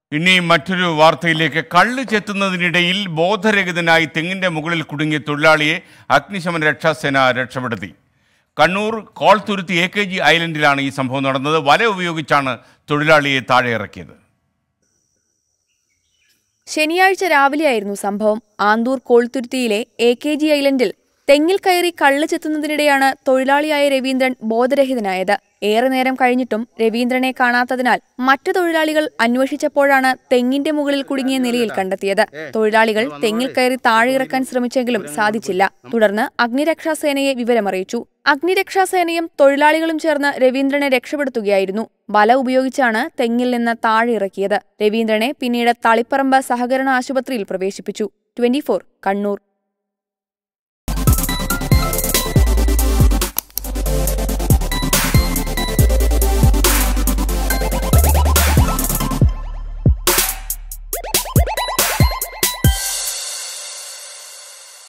ഇനി മറ്റൊരു വാർത്തയിലേക്ക് കള്ള് ചെത്തുന്നതിനിടയിൽ ബോധരഹിതനായി തെങ്ങിന്റെ മുകളിൽ കുടുങ്ങിയ തൊഴിലാളിയെ അഗ്നിശമന രക്ഷാസേന രക്ഷപ്പെടുത്തി Kannur Kolthuruthi A K G ഐലൻഡിലാണ് ഈ സംഭവം നടന്നത് വല ഉപയോഗിച്ചാണ് തൊഴിലാളിയെ താഴെ ഇറക്കിയത് ശനിയാഴ്ച രാവിലെയായിരുന്നു സംഭവം ആന്തൂർ കോൾത്തുരുത്തിയിലെ എ കെ ജി ഐലൻഡിൽ തെങ്ങിൽ കയറി കള്ള് ചെത്തുന്നതിനിടെയാണ് തൊഴിലാളിയായ രവീന്ദ്രൻ ബോധരഹിതനായത് ഏറെ നേരം കഴിഞ്ഞിട്ടും രവീന്ദ്രനെ കാണാത്തതിനാൽ മറ്റു തൊഴിലാളികൾ അന്വേഷിച്ചപ്പോഴാണ് തെങ്ങിന്റെ മുകളിൽ കുടുങ്ങിയ നിലയിൽ കണ്ടെത്തിയത് തൊഴിലാളികൾ തെങ്ങിൽ കയറി താഴെ ഇറക്കാൻ ശ്രമിച്ചെങ്കിലും സാധിച്ചില്ല തുടർന്ന് അഗ്നിരക്ഷാസേനയെ വിവരമറിയിച്ചു അഗ്നിരക്ഷാസേനയും തൊഴിലാളികളും ചേർന്ന് രവീന്ദ്രനെ രക്ഷപ്പെടുത്തുകയായിരുന്നു വല ഉപയോഗിച്ചാണ് തെങ്ങിൽ നിന്ന് താഴെ ഇറക്കിയത് രവീന്ദ്രനെ പിന്നീട് തളിപ്പറമ്പ് സഹകരണ ആശുപത്രിയിൽ പ്രവേശിപ്പിച്ചു ട്വന്റി കണ്ണൂർ